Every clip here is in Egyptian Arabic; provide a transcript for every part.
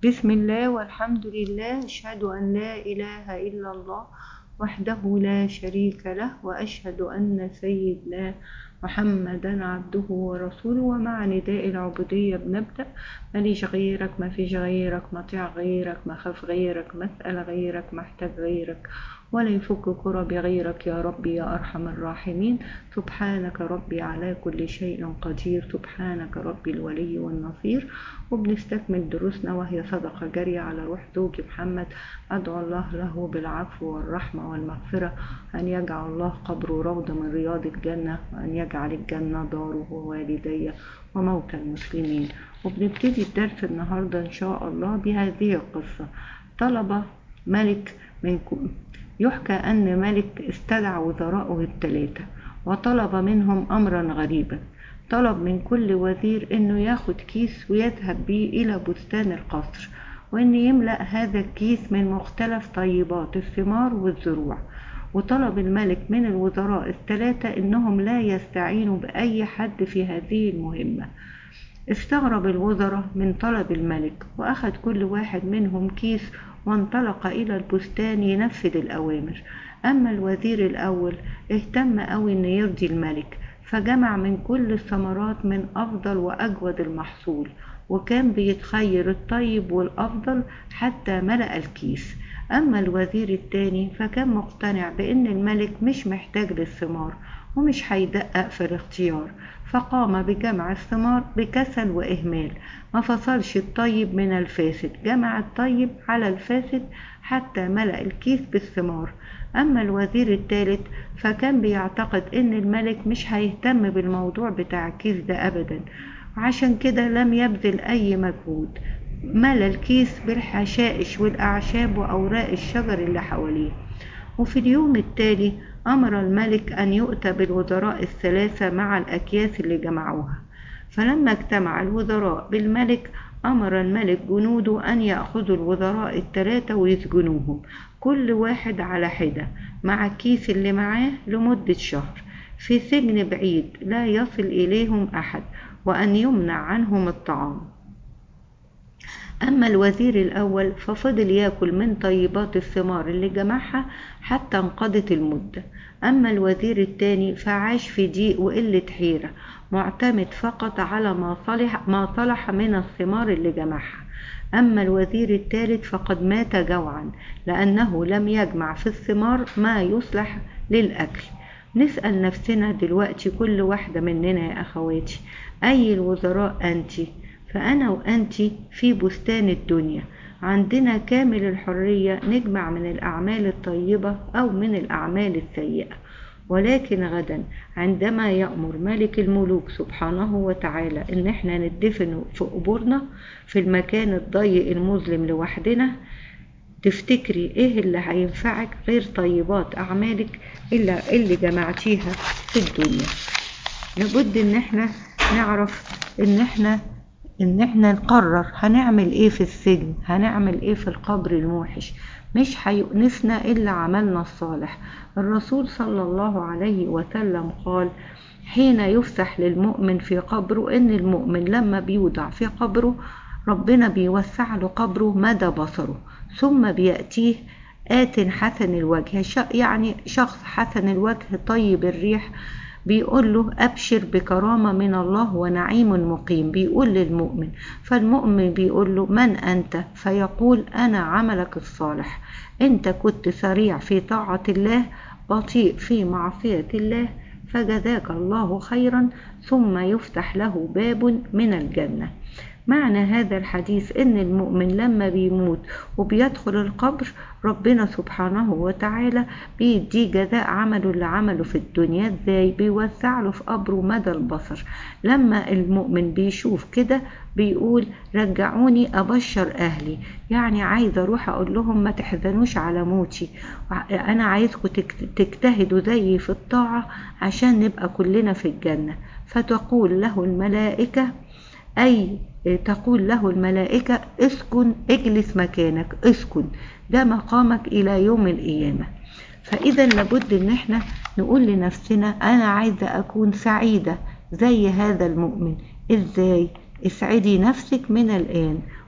بسم الله والحمد لله أشهد أن لا إله إلا الله وحده لا شريك له وأشهد أن سيدنا محمدا عبده ورسوله ومع نداء العبودية بنبدأ ماليش غيرك ما فيش غيرك مطيع غيرك ما خاف غيرك مسأل غيرك محتاج غيرك ولا يفك كرب غيرك يا ربي يا أرحم الراحمين سبحانك ربي على كل شيء قدير سبحانك ربي الولي والنصير وبنستكمل دروسنا وهي صدقة جارية على روح زوجي محمد أدعو الله له بالعفو والرحمة والمغفرة أن يجعل الله قبره روضة من رياض الجنة وأن يجعل الجنة داره ووالدي وموتى المسلمين وبنبتدي الدرس النهاردة إن شاء الله بهذه القصة طلب ملك من يحكى أن ملك استدعى وزراءه الثلاثة وطلب منهم أمرا غريبا طلب من كل وزير أنه ياخد كيس ويذهب به إلى بستان القصر وأن يملأ هذا الكيس من مختلف طيبات الثمار والزروع وطلب الملك من الوزراء الثلاثة أنهم لا يستعينوا بأي حد في هذه المهمة استغرب الوزراء من طلب الملك وأخذ كل واحد منهم كيس وانطلق إلى البستان ينفذ الأوامر أما الوزير الأول اهتم أوي إن يرضي الملك فجمع من كل الثمرات من أفضل وأجود المحصول وكان بيتخير الطيب والأفضل حتى ملأ الكيس أما الوزير التاني فكان مقتنع بأن الملك مش محتاج للثمار ومش هيدقق في الاختيار فقام بجمع الثمار بكسل وإهمال ما فصلش الطيب من الفاسد جمع الطيب على الفاسد حتى ملأ الكيس بالثمار أما الوزير الثالث فكان بيعتقد إن الملك مش هيهتم بالموضوع بتاع الكيس ده أبدا وعشان كده لم يبذل أي مجهود ملى الكيس بالحشائش والأعشاب وأوراق الشجر اللي حواليه وفي اليوم التالي أمر الملك أن يؤتى بالوزراء الثلاثة مع الأكياس اللي جمعوها فلما اجتمع الوزراء بالملك أمر الملك جنوده أن يأخذوا الوزراء الثلاثة ويسجنوهم كل واحد على حدة مع الكيس اللي معاه لمدة شهر في سجن بعيد لا يصل إليهم أحد وأن يمنع عنهم الطعام أما الوزير الأول ففضل ياكل من طيبات الثمار اللي جمعها حتى انقضت المدة أما الوزير الثاني فعاش في ضيق وقلة حيرة معتمد فقط على ما صلح, ما صلح من الثمار اللي جمعها أما الوزير الثالث فقد مات جوعا لأنه لم يجمع في الثمار ما يصلح للأكل نسأل نفسنا دلوقتي كل واحدة مننا يا أخواتي أي الوزراء أنتِ فأنا وأنت في بستان الدنيا عندنا كامل الحرية نجمع من الأعمال الطيبة أو من الأعمال السيئة ولكن غدا عندما يأمر ملك الملوك سبحانه وتعالى إن احنا ندفن في قبورنا في المكان الضيق المظلم لوحدنا تفتكري ايه اللي هينفعك غير طيبات أعمالك اللي, اللي جمعتيها في الدنيا لابد ان احنا نعرف ان احنا ان احنا نقرر هنعمل ايه في السجن هنعمل ايه في القبر الموحش مش هيؤنسنا الا عملنا الصالح الرسول صلى الله عليه وسلم قال حين يفسح للمؤمن في قبره ان المؤمن لما بيوضع في قبره ربنا بيوسع له قبره مدى بصره ثم بيأتيه آت حسن الوجه يعني شخص حسن الوجه طيب الريح بيقول له أبشر بكرامة من الله ونعيم مقيم بيقول للمؤمن فالمؤمن بيقول له من أنت فيقول أنا عملك الصالح أنت كنت سريع في طاعة الله بطيء في معصية الله فجزاك الله خيرا ثم يفتح له باب من الجنة معنى هذا الحديث ان المؤمن لما بيموت وبيدخل القبر ربنا سبحانه وتعالى بيديه جزاء عمله اللي عمله في الدنيا ازاي بيوسع له في قبره مدى البصر لما المؤمن بيشوف كده بيقول رجعوني ابشر اهلي يعني عايزه اروح اقول لهم ما تحزنوش على موتي انا عايزكم تجتهدوا زيي في الطاعه عشان نبقى كلنا في الجنه فتقول له الملائكه أي تقول له الملائكة اسكن اجلس مكانك اسكن ده مقامك إلى يوم القيامة فإذا لابد إن احنا نقول لنفسنا أنا عايزة أكون سعيدة زي هذا المؤمن إزاي؟ اسعدي نفسك من الآن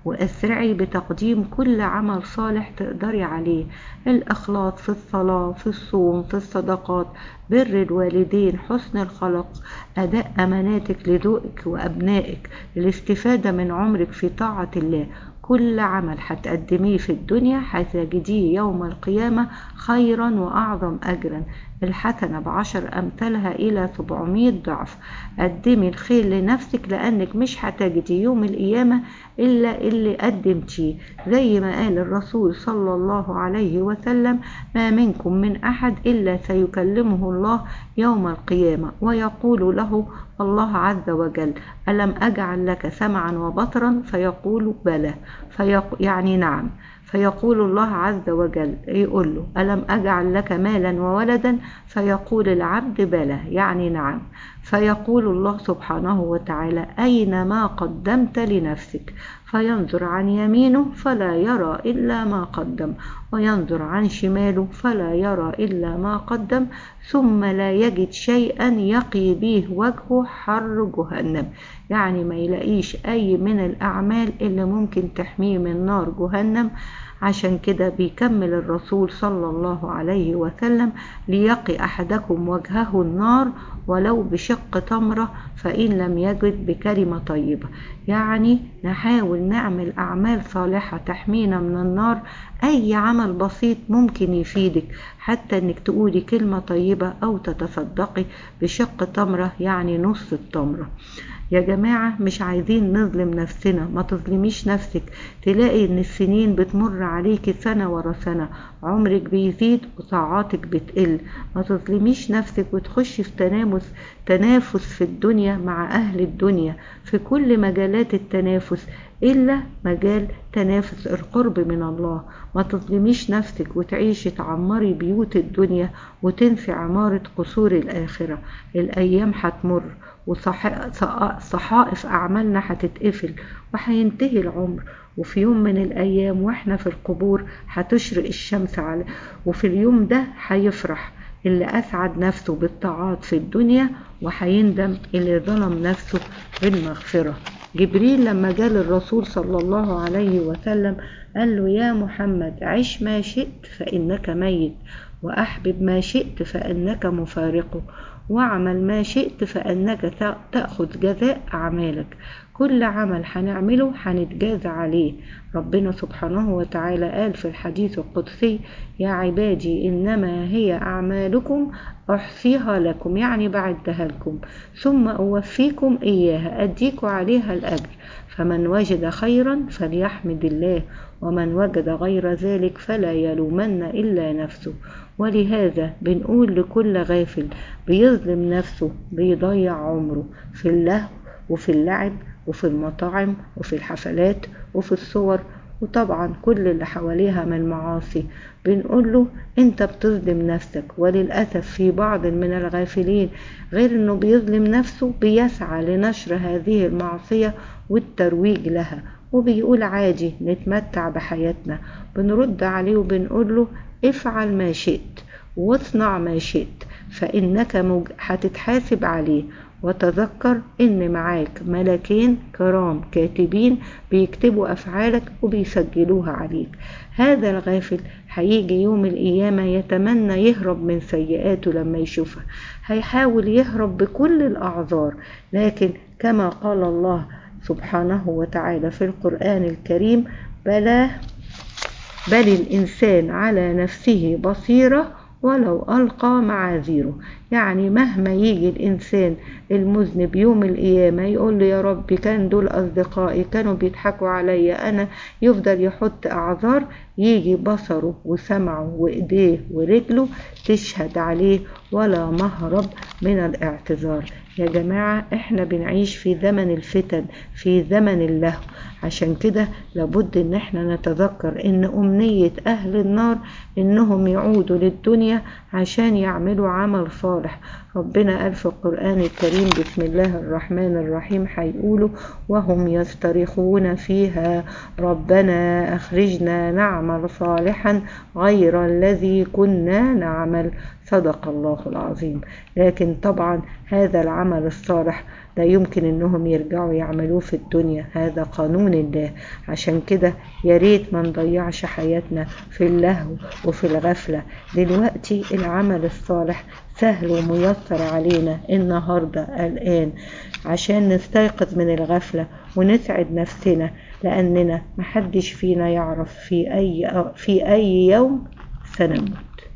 واسرعي بتقديم كل عمل صالح تقدري عليه الإخلاص في الصلاة في الصوم في الصدقات بر الوالدين حسن الخلق أداء أماناتك لذوقك وأبنائك الاستفادة من عمرك في طاعة الله كل عمل هتقدميه في الدنيا هتجديه يوم القيامة خيرا وأعظم أجرا الحسنة بعشر أمثالها إلى 700 ضعف قدمي الخير لنفسك لأنك مش هتجدي يوم القيامة إلا اللي قدمتيه زي ما قال الرسول صلى الله عليه وسلم ما منكم من أحد إلا سيكلمه الله يوم القيامة ويقول له الله عز وجل ألم أجعل لك سمعا وبصرا فيقول بلى فيق يعني نعم فيقول الله عز وجل يقول له ألم أجعل لك مالا وولدا فيقول العبد بلى يعني نعم فيقول الله سبحانه وتعالى أين ما قدمت لنفسك فينظر عن يمينه فلا يرى إلا ما قدم وينظر عن شماله فلا يرى إلا ما قدم ثم لا يجد شيئا يقي به وجهه حر جهنم يعني ما يلاقيش أي من الأعمال اللي ممكن تحميه من نار جهنم عشان كده بيكمل الرسول صلى الله عليه وسلم ليقي أحدكم وجهه النار ولو بشق تمرة فإن لم يجد بكلمة طيبة يعني نحاول نعمل أعمال صالحة تحمينا من النار أي عمل بسيط ممكن يفيدك حتى إنك تقولي كلمة طيبة أو تتصدقي بشق تمرة يعني نص التمرة يا جماعة مش عايزين نظلم نفسنا ما تظلميش نفسك تلاقي ان السنين بتمر عليكي سنة ورا سنة عمرك بيزيد وطاعاتك بتقل ما تظلميش نفسك وتخشي في تنافس تنافس في الدنيا مع أهل الدنيا في كل مجالات التنافس إلا مجال تنافس القرب من الله ما تظلميش نفسك وتعيشي تعمري بيوت الدنيا وتنسي عمارة قصور الآخرة الأيام هتمر وصحائف أعمالنا هتتقفل وهينتهي العمر وفي يوم من الأيام وإحنا في القبور هتشرق الشمس على وفي اليوم ده هيفرح اللي أسعد نفسه بالطاعات في الدنيا وهيندم اللي ظلم نفسه بالمغفرة جبريل لما جاء للرسول صلى الله عليه وسلم قال له يا محمد عش ما شئت فإنك ميت وأحبب ما شئت فإنك مفارقه واعمل ما شئت فإنك تأخذ جزاء أعمالك كل عمل هنعمله هنتجازى عليه ربنا سبحانه وتعالى قال في الحديث القدسي يا عبادي إنما هي أعمالكم أحصيها لكم يعني بعدها لكم ثم أوفيكم إياها أديكم عليها الأجر فمن وجد خيرا فليحمد الله ومن وجد غير ذلك فلا يلومن إلا نفسه ولهذا بنقول لكل غافل بيظلم نفسه بيضيع عمره في اللهو وفي اللعب وفي المطاعم وفي الحفلات وفي الصور وطبعا كل اللي حواليها من المعاصي بنقول له انت بتظلم نفسك وللأسف في بعض من الغافلين غير انه بيظلم نفسه بيسعى لنشر هذه المعصية والترويج لها وبيقول عادي نتمتع بحياتنا بنرد عليه وبنقول له افعل ما شئت واصنع ما شئت فإنك مج... هتتحاسب عليه وتذكر ان معاك ملكين كرام كاتبين بيكتبوا افعالك وبيسجلوها عليك هذا الغافل هيجي يوم القيامة يتمنى يهرب من سيئاته لما يشوفها هيحاول يهرب بكل الأعذار لكن كما قال الله سبحانه وتعالى في القرآن الكريم بلى بل الإنسان على نفسه بصيرة ولو ألقى معاذيره يعني مهما يجي الإنسان المذنب يوم القيامة يقول له يا ربي كان دول أصدقائي كانوا بيضحكوا عليا أنا يفضل يحط أعذار يجي بصره وسمعه وإيديه ورجله تشهد عليه ولا مهرب من الاعتذار يا جماعة احنا بنعيش في زمن الفتن في زمن اللهو عشان كده لابد ان احنا نتذكر ان امنية اهل النار انهم يعودوا للدنيا عشان يعملوا عمل صالح ربنا قال في القرآن الكريم بسم الله الرحمن الرحيم هيقولوا وهم يسترخون فيها ربنا أخرجنا نعمل صالحا غير الذي كنا نعمل صدق الله العظيم لكن طبعا هذا العمل الصالح لا يمكن انهم يرجعوا يعملوه في الدنيا هذا قانون الله عشان كده يا ريت ما نضيعش حياتنا في اللهو وفي الغفلة دلوقتي العمل الصالح سهل وميسر علينا النهاردة الآن عشان نستيقظ من الغفلة ونسعد نفسنا لأننا محدش فينا يعرف في أي, في أي يوم سنموت